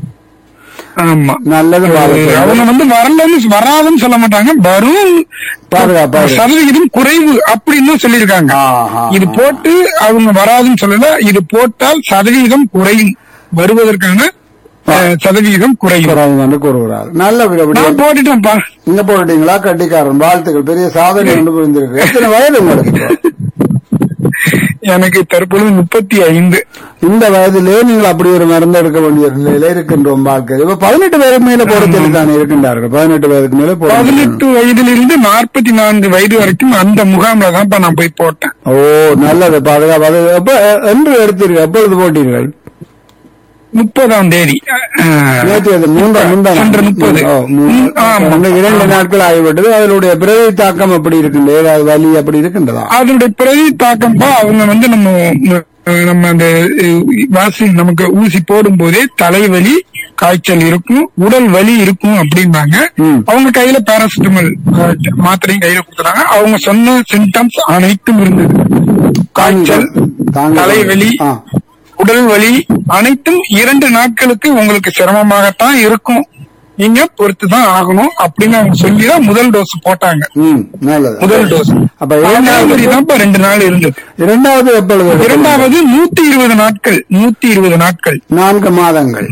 ஆமா நல்லது பாதுகாப்பு. அவங்க வந்து வரலன்னு வராதுன்னு சொல்ல மாட்டாங்க வரும் பாதுகாப்பு, பாதுகாப்பு. சதவிகிதம் குறைவு அப்படின்னு தான் சொல்லியிருக்காங்க ஆஹா. இது போட்டு அவங்க வராதுன்னு சொல்லல இது போட்டால் சதவிகிதம் குறையும் வருவதற்கான அஹ், சதவிகிதம் குறையும் குறைவு என்று கூறுகிறார் நல்ல விடப்படி நான் போட்டுட்டேன்ப்பா இங்க போட்டீங்களா கட்டிக்காரன் வாழ்த்துக்கள் பெரிய சாதனை கொண்டு புரிந்திருக்கு எத்தனை வயது உங்களுக்கு இப்போ? எனக்கு தற்பொழுது முப்பத்தி ஐந்து இந்த வயதிலே நீங்கள் அப்படி ஒரு மருந்து எடுக்க வேண்டிய நிலையில இருக்கின்றோம் வாழ்க்கை இப்ப பதினெட்டு வயதுக்கு மேல போட சொல்லி தானே இருக்கின்றார்கள் பதினெட்டு வயதுக்கு மேல போட சொல்லி. பதினெட்டு வயதிலிருந்து நாற்பத்தி நான்கு வயது வரைக்கும் அந்த முகாம்ல தான்ப்பா நான் போய் போட்டேன் ஓ நல்லது பாதுகாப்பு அது எப்ப என்று எடுத்தீர்கள் எப்பொழுது போட்டீர்கள் முப்பதாம் தேதி அஹ், நேற்று அது மூன்றாம் முந்தாம் சென்ற முப்பது. ஓ, மூ- ம், ஆமா. அந்த இரண்டு நாட்கள் ஆகிவிட்டது அதனுடைய பிறவி தாக்கம் அப்படி இருக்கின்றது ஏதாவது வலி அப்படி இருக்கின்றதா அதனுடைய பிரதி தாக்கம்பா அவங்க வந்து நம்ம அஹ், நம்ம அந்த வாசி நமக்கு ஊசி போடும் போதே தலைவலி காய்ச்சல் இருக்கும் உடல் வலி இருக்கும் அப்படின்னாங்க ம். அவங்க கையில பேராசிட்டமல் மாத்திரையும் கையில கொடுத்துறாங்க அவங்க சொன்ன சிம்டம்ஸ் அனைத்தும் இருந்தது காய்ச்சல் தாங்க- தலைவலி ஆ. உடல் வலி அனைத்தும் இரண்டு நாட்களுக்கு உங்களுக்கு சிரமமாகத்தான் இருக்கும் நீங்க பொறுத்து தான் ஆகணும் அப்படின்னு அவங்க சொல்லி தான் முதல் டோஸ் போட்டாங்க ம் நல்லது முதல் டோஸ் அப்ப இரண்டாவது தான் ரெண்டு நாள் இருந்தது இரண்டாவது எப்பொழுது இரண்டாவது நூத்தி இருபது நாட்கள் நூத்தி இருபது நாட்கள் நான்கு மாதங்கள்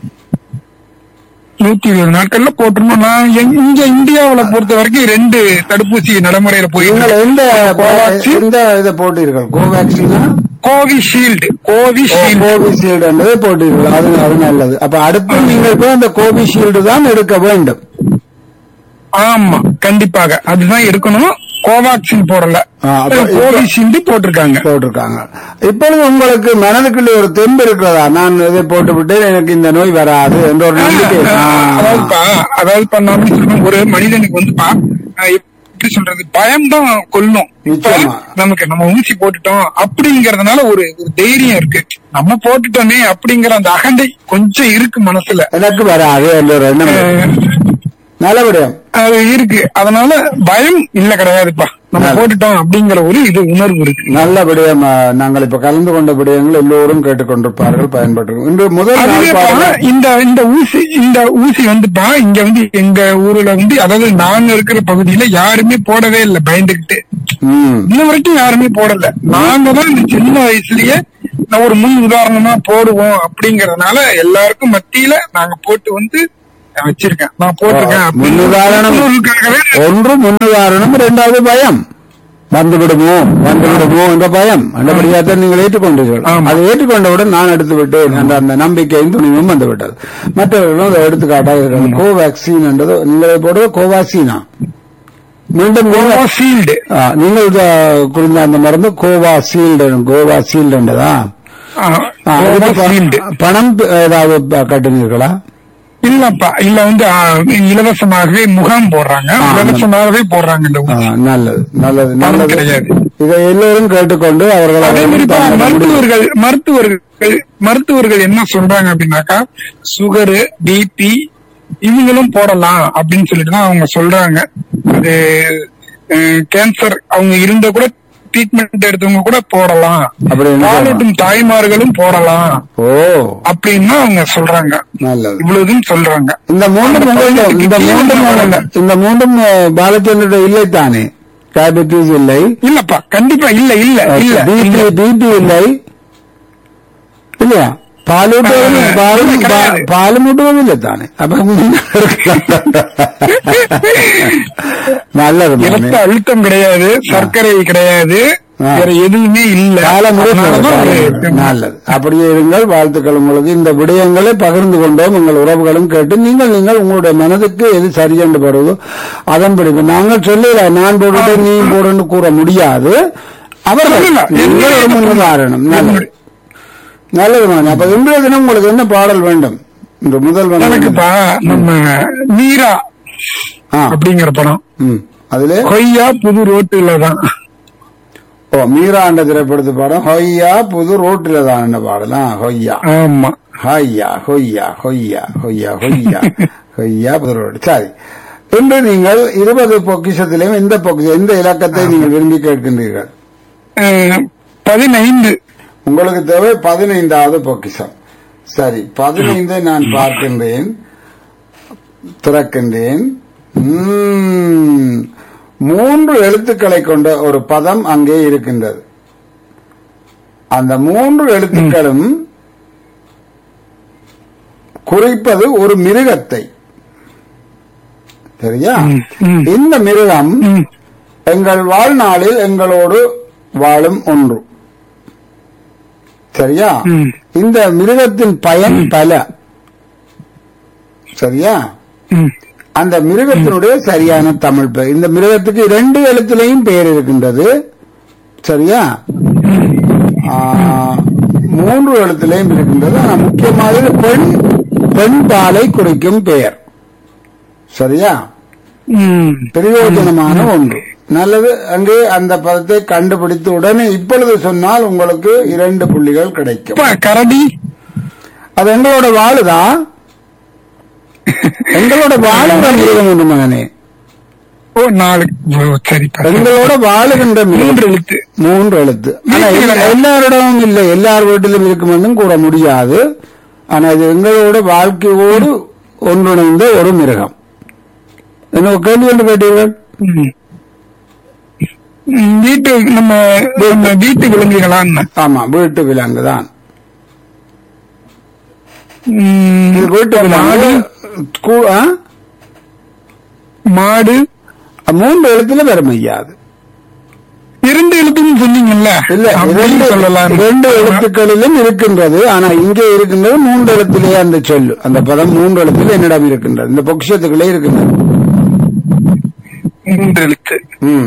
நூத்தி இருபது நாட்கள்ல போட்டுருந்தோம் நான் எங்க- இங்க இந்தியாவுல பொறுத்த வரைக்கும் ரெண்டு தடுப்பூசி நடைமுறையில நீங்கள் போயிருந்தோம் எந்த கோவாக்சின். எந்த இதை போட்டீர்கள் கோவேக்சினா கோவிஷீல்டு கோவிஷீல்டு கோவிஷீல்டு என்பதை போட்டீர்கள் அது அது நல்லது அப்ப அடுத்து நீங்கள் போய் அந்த கோவிஷீல்டு தான் எடுக்க வேண்டும் ஆமா கண்டிப்பாக அதுதான் எடுக்கணும் கோவாக்சின் போடல ஆ, அப்ப இப்ப- கோவிஷீல்டு போட்டிருக்காங்க போட்டிருக்காங்க இப்பொழுது உங்களுக்கு மனதுக்குள்ள ஒரு தெம்பு இருக்கிறதா நான் இதை போட்டு விட்டேன் எனக்கு இந்த நோய் வராது என்ற ஒரு நம்பிக்கை ஆ. அதாவதுப்பா அதாவது பண்ணாம சொல்றேன் ஒரு மனிதனுக்கு வந்துப்பா ஆஹ் எப்படி சொல்றது பயம்தான் கொல்லும் இப்ப நிச்சயமா. நமக்கு நம்ம ஊசி போட்டுட்டோம் அப்படிங்கறதுனால ஒரு ஒரு தைரியம் இருக்கு நம்ம போட்டுட்டோமே அப்படிங்கிற அந்த அகண்டை கொஞ்சம் இருக்கு மனசுல எனக்கு வராது என்ற ஒரு எண்ணம் ஆஹ் நல்லபடியம் அது இருக்கு அதனால பயம் இல்ல கிடையாதுப்பா நம்ம போட்டுட்டோம் அப்படிங்கிற ஒரு இது உணர்வு இருக்கு நல்லபடியம் ஆ, நாங்கள் இப்ப கலந்து கொண்ட விடயங்கள் எல்லோரும் கேட்டுக்கொண்டிருப்பார்கள் பயன்பட்டு இன்று முதல் நாள் அதுவேப்பா, பாருங்க. இந்த இந்த ஊசி இந்த ஊசி வந்துப்பா இங்க வந்து எங்க ஊர்ல வந்து அதாவது நாங்க இருக்கிற பகுதியில யாருமே போடவே இல்லை பயந்துகிட்டு ம் இன்ன வரைக்கும் யாருமே போடல நாங்க தான் இந்த சின்ன வயசுலயே நான் ஒரு முன் உதாரணமா போடுவோம் அப்படிங்கறதுனால எல்லாருக்கும் மத்தியில நாங்க போட்டு வந்து நான் வச்சிருக்கேன் நான் போட்டிருக்கேன் அப்படின்னு முன்னுதாரணம். சொல்றதுக்காகவே ஒன்று முன்னுதாரணம் இரண்டாவது பயம் வந்து விடுமோ வந்து விடுமோ என்ற பயம் அந்தபடியாத்தான் நீங்கள் ஏற்றுக்கொண்டீர்கள் ஆமா. அதை ஏற்றுக்கொண்டவுடன் நான் எடுத்து விட்டேன் என்ற அந்த நம்பிக்கையும் துணிவும் வந்து விட்டது மற்றவர்களும் அதை எடுத்துக்காட்டாக இருக்கிறது கோவேக்சின் என்றது நீங்கள் போடுவது கோவாக்சினா மீண்டும் நீங்கள் ஷீல்டு ஆ, நீங்கள் இத குறிந்த அந்த மருந்து கோவா சீல்டு கோவா சீல்டு என்றதா ஆ, இதுக்கு ஷீல்டு ப- பணம் ஏதாவது ப- கட்டினீர்களா இல்லப்பா இல்ல வந்து ஆ, இலவசமாகவே முகாம் போடுறாங்க ஆ, இலவசமாகவே போடுறாங்க இந்த ஆ, ஊசி. நல்லது நல்லது பணம் நல்லது கிடையாது. இதை எல்லோரும் கேட்டுக்கொண்டு அவர்கள் அதே மாதிரி இப்ப அவர்கள் மருத்துவர்கள் மருத்துவர்கள் மருத்துவர்கள் என்ன சொல்றாங்க அப்படின்னாக்கா சுகரு பிபி இவங்களும் போடலாம் அப்படின்னு சொல்லிட்டு தான் அவங்க சொல்றாங்க அது கேன்சர் அவங்க இருந்த கூட ட்ரீட்மெண்ட் எடுத்தவங்க கூட போடலாம் அப்படின்னு பாலூட்டும் தாய்மார்களும் போடலாம் ஓ அப்படின்னு அவங்க சொல்றாங்க நல்லது இவ்வளவுதுன்னு சொல்றாங்க இந்த மூன்றும் உங்களிடம் இந்த மூன்றும் உங்களிடம். இந்த மூன்றும் அஹ், பாலச்சந்திரனுடைய இல்லை தானே டயபெட்டிஸ் இல்லை இல்லப்பா கண்டிப்பா இல்ல இல்ல இல்ல பிபி பிபி இல்லை இல்லையா பாலூட்டுவது ஆ, பாலும் இல்ல, கிடையாது. பாலும் ஊட்டுவது இல்லை தானே அப்ப நல்லது மாமி. இரத்த அழுத்தம் கிடையாது சர்க்கரை கிடையாது ஆ. வேற எதுவுமே இல்ல காலம் அதனாலதான் ஒரு- நல்லது அப்படியே இருங்கள் வாழ்த்துக்கள் உங்களுக்கு இந்த விடயங்களை பகிர்ந்து கொண்டோம் உங்கள் உறவுகளும் கேட்டு நீங்கள் நீங்கள் உங்களுடைய மனதுக்கு எது சரியென்று படுவதோ அதன்படி நாங்கள் சொல்லல நான் போட்டுட்டு நீ போடுன்னு கூற முடியாது அவர்கள் சொல்லல. நீங்கள் ஒரு முன்னுதாரணம் நல்லது நல்லது மாமி அப்ப இன்றைய தினம் உங்களுக்கு என்ன பாடல் வேண்டும் இந்த முதல் வந்து எனக்குப்பா நம்ம மீரா ஆ, அப்படிங்கிற படம் ம். அதுல கொய்யா புது ரோட்டுல தான் ஓ மீரா என்ற திரைப்படத்து பாடம் ஹொய்யா புது ரோட்டில தான் என்ன பாடலாம் ஹொய்யா ஆமா ஹையா ஹொய்யா ஹொய்யா ஹொய்யா ஹொய்யா ஹொய்யா புது ரோடு சரி இன்று நீங்கள் இருபது பொக்கிஷத்திலையும் எந்த பொக்கிஷம் எந்த இலக்கத்தை நீங்கள் விரும்பி கேட்கின்றீர்கள் அஹ், பதினைந்து உங்களுக்கு தேவை பதினைந்தாவது பொக்கிஷம் சரி பதினைந்தை நான் பார்க்கின்றேன் திறக்கின்றேன் உம், மூன்று எழுத்துக்களை கொண்ட ஒரு பதம் அங்கே இருக்கின்றது அந்த மூன்று எழுத்துக்களும் குறிப்பது ஒரு மிருகத்தை சரியா ம், ம். இந்த மிருகம் ம், எங்கள் வாழ்நாளில் எங்களோடு வாழும் ஒன்று சரியா ம். இந்த மிருகத்தின் பயன் பல சரியா ம். அந்த மிருகத்தினுடைய சரியான தமிழ் பெயர் இந்த மிருகத்துக்கு இரண்டு எழுத்துலையும் பெயர் இருக்கின்றது சரியா ஆ, மூன்று எழுத்துலையும் இருக்கின்றது ஆனா முக்கியமாக இது பெண் பெண் பாலை குறிக்கும் பெயர் சரியா ம். பிரயோஜனமான ஒன்று நல்லது அங்கே அந்த பதத்தை கண்டுபிடித்து உடனே இப்பொழுது சொன்னால் உங்களுக்கு இரண்டு புள்ளிகள் கிடைக்கும் அப்பா, கரடி அது எங்களோட வாழுதா எங்களோட வாழுகின்ற மிருகம் ஒன்று மகனே ஓ நாலு ஓ, சரிப்பா எங்களோட வாழுகின்ற மிருகம் மூன்று எழுத்து மூன்று எழுத்து ஆனா வீட்டுல- எல்லா- எல்லாரிடமும் இல்லை எல்லார் வீட்டிலும் இருக்கும் என்றும் கூற முடியாது ஆனா இது எங்களோட வாழ்க்கையோடு ஒன்றிணைந்த ஒரு மிருகம் என்ன ஒரு கேள்வி என்று கேட்டீர்கள் ம். ம், வீட்டு நம்ம நம்ம வீட்டு விலங்குகளான்னு ஆமா வீட்டு விலங்கு தான் ம், இது வீட்டு விலங்கு கூ- ஆ? மாடு மூன்று எழுத்துல வரும் ஐயா அது இரண்டு எழுத்துன்னு சொன்னீங்கல்ல இல்ல அப்படின்னு இரண்டு சொல்லலாம் இரண்டு எழுத்துக்களிலும் இருக்கின்றது ஆனா இங்கே இருக்கின்றது மூன்று எழுத்திலே அந்த சொல்லு அந்த பதம் மூன்று எழுத்தில் என்னிடம் இருக்கின்றது இந்த பொக்கிஷத்துக்குள்ளே இருக்கின்றது மூன்று எழுத்து ம்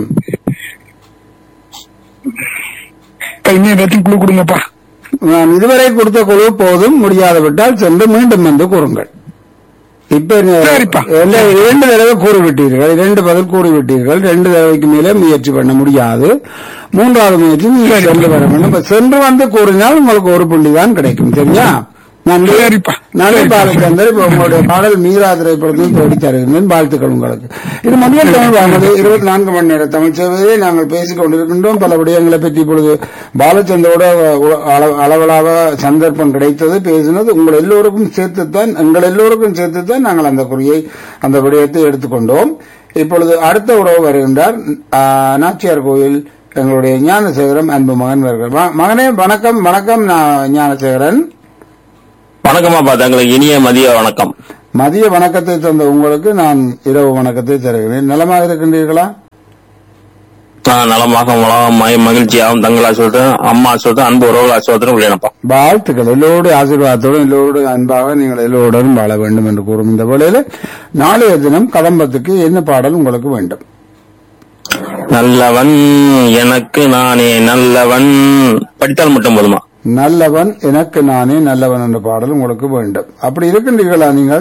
இப்ப இன்னும் ஏதாச்சும் குழு கொடுங்கப்பா நான் இதுவரை கொடுத்த குழு போதும் முடியாது விட்டால் சென்று மீண்டும் வந்து கூறுங்கள் இப்ப நீ- சரிப்பா. எல்லா- இரண்டு தடவை கூறிவிட்டீர்கள் இரண்டு பதில் கூறிவிட்டீர்கள் ரெண்டு தடவைக்கு மேலே முயற்சி பண்ண முடியாது மூன்றாவது முயற்சி நீங்கள் சென்று வர வேண்டும் இப்ப சென்று வந்து கூறினால் உங்களுக்கு ஒரு புள்ளி தான் கிடைக்கும் சரியா நான் சரிப்பா. நன்றி சரிப்பா. பாலச்சந்தர் இப்ப உங்களுடைய பாடல் மீரா திரைப்படத்தில் தேடி தருகின்றேன் வாழ்த்துக்கள் உங்களுக்கு இது மதியம் தமிழ் வானொலி இருபத்தி நான்கு மணி நேர தமிழ் சேவையை நாங்கள் பேசிக் கொண்டிருக்கின்றோம் பல விடயங்களை பற்றி இப்பொழுது பாலச்சந்தரோட உ- அள- அளவலாக சந்தர்ப்பம் கிடைத்தது பேசினது உங்கள் எல்லோருக்கும் சேர்த்துத்தான் எங்கள் எல்லோருக்கும் சேர்த்துத்தான் நாங்கள் அந்த குறியை அந்த விடயத்தை எடுத்துக்கொண்டோம் இப்பொழுது அடுத்த உறவு வருகின்றார் ஆ, நாச்சியார் கோயில் எங்களுடைய ஞானசேகரம் அன்பு மகன் வருகிறார் ம- மகனே வணக்கம் வணக்கம் நான் ஞானசேகரன் வணக்கமாப்பா தங்களுக்கு இனிய மதிய வணக்கம் மதிய வணக்கத்தை தந்த உங்களுக்கு நான் இரவு வணக்கத்தை தருகிறேன் நலமாக இருக்கின்றீர்களா நான் நலமாக மலமாய் மகிழ்ச்சியாகவும் தங்கள் ஆசிரியத்தும் அம்மா ஆசிரியத்தும் அன்பு உறவு ஆசிரியத்தும் உள்ளேனப்பா வாழ்த்துக்கள் எல்லோருடைய ஆசீர்வாதத்தோடும் எல்லோருடைய அன்பாக நீங்கள் எல்லோருடன் வாழ வேண்டும் என்று கூறும் இந்த வேளையில நாளைய தினம் கதம்பத்துக்கு என்ன பாடல் உங்களுக்கு வேண்டும் நல்லவன் எனக்கு நானே நல்லவன் படித்தால் மட்டும் போதுமா நல்லவன் எனக்கு நானே நல்லவன் என்ற பாடல் உங்களுக்கு வேண்டும் அப்படி இருக்கின்றீர்களா நீங்கள்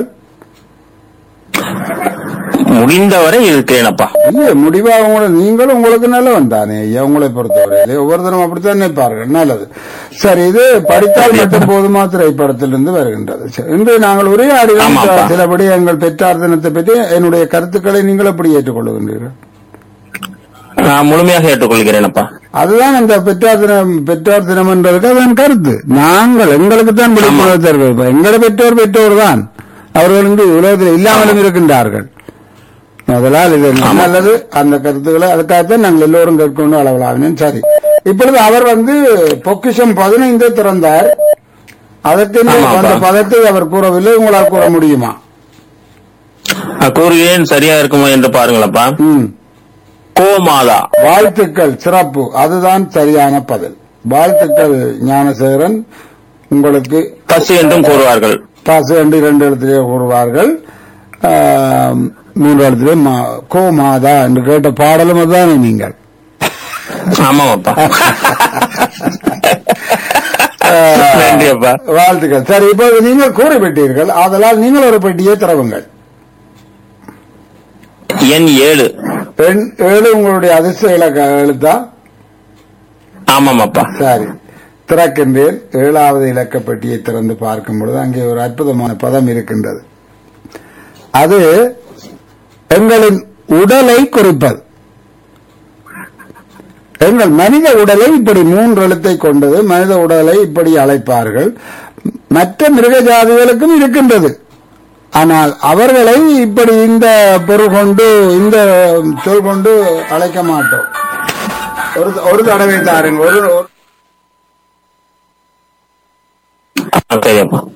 முடிந்தவரை இருக்கிறேனப்பா இல்ல முடிவா உங்களை நீங்கள் உங்களுக்கு நல்லவன் தானே ஐயா உங்களை பொறுத்தவரையிலே ஒவ்வொருத்தரும் அப்படித்தான் நினைப்பார்கள் நல்லது சரி இது படித்தால் மட்டும் போதுமா திரைப்படத்திலிருந்து வருகின்றது சரி, இன்று நாங்கள் உரையாடினோம் ஆமாப்பா. சிலபடி எங்கள் பெற்றார் தினத்தை பற்றி என்னுடைய கருத்துக்களை நீங்கள் எப்படி ஏற்றுக்கொள்கின்றீர்கள் நான் முழுமையாக ஏற்றுக்கொள்கிறேனப்பா அதுதான் அந்த பெற்றார் தினம் பெற்றார் தினம் என்றதுக்கு அதன் கருத்து நாங்கள் எங்களுக்கு தான் விழிப்புணர்வு தருவது இப்ப எங்களை பெற்றோர் பெற்றோர் தான் அவர்கள் வந்து உலகத்தில் இல்லாமலும் இருக்கின்றார்கள் அதனால் இது நல்லது அந்த கருத்துக்களை அதுக்காகத்தான் நாங்கள் எல்லோரும் கேட்கணும் அளவலாவினேன் சரி இப்பொழுது அவர் வந்து பொக்கிஷம் பதினைந்து திறந்தார் அதற்கு ஆமாப்பா. அந்த பதத்தை அவர் கூறவில்லை உங்களால் கூற முடியுமா நான் கூறுகிறேன் சரியா இருக்குமோ என்று பாருங்களப்பா ம் கோமாதா வாழ்த்துக்கள் சிறப்பு அதுதான் சரியான பதில் வாழ்த்துக்கள் ஞானசேகரன் உங்களுக்கு பசு என்றும் கூறுவார்கள் பாசு என்று இரண்டு இடத்திலே கூறுவார்கள் ஆம், மூன்று இடத்திலே மா- கோ மாதா என்று கேட்ட பாடலும் அதுதானே நீங்கள் ஆமாமாப்பா நன்றி அப்பா வாழ்த்துக்கள் சரி இப்போது நீங்கள் கூறிவிட்டீர்கள் ஆதலால் நீங்கள் ஒரு பெட்டியை திறவுங்கள் எண் ஏழு பெண் ஏழு உங்களுடைய அதிர்ஷ்ட இலக்க எழுத்தா ஆமாமாப்பா சரி திறக்கின்றேன் ஏழாவது இலக்க பெட்டியை திறந்து பார்க்கும் பொழுது அங்கே ஒரு அற்புதமான பதம் இருக்கின்றது அது எங்களின் உடலை குறிப்பது எங்கள் மனித உடலை இப்படி மூன்று எழுத்தை கொண்டது மனித உடலை இப்படி அழைப்பார்கள் மற்ற மிருக ஜாதிகளுக்கும் இருக்கின்றது ஆனால் அவர்களை இப்படி இந்த பொருள் கொண்டு இந்த சொல் கொண்டு அழைக்க மாட்டோம் ஒரு ஒரு தடவை தாருங்க ஒரு ஒரு- சரிப்பா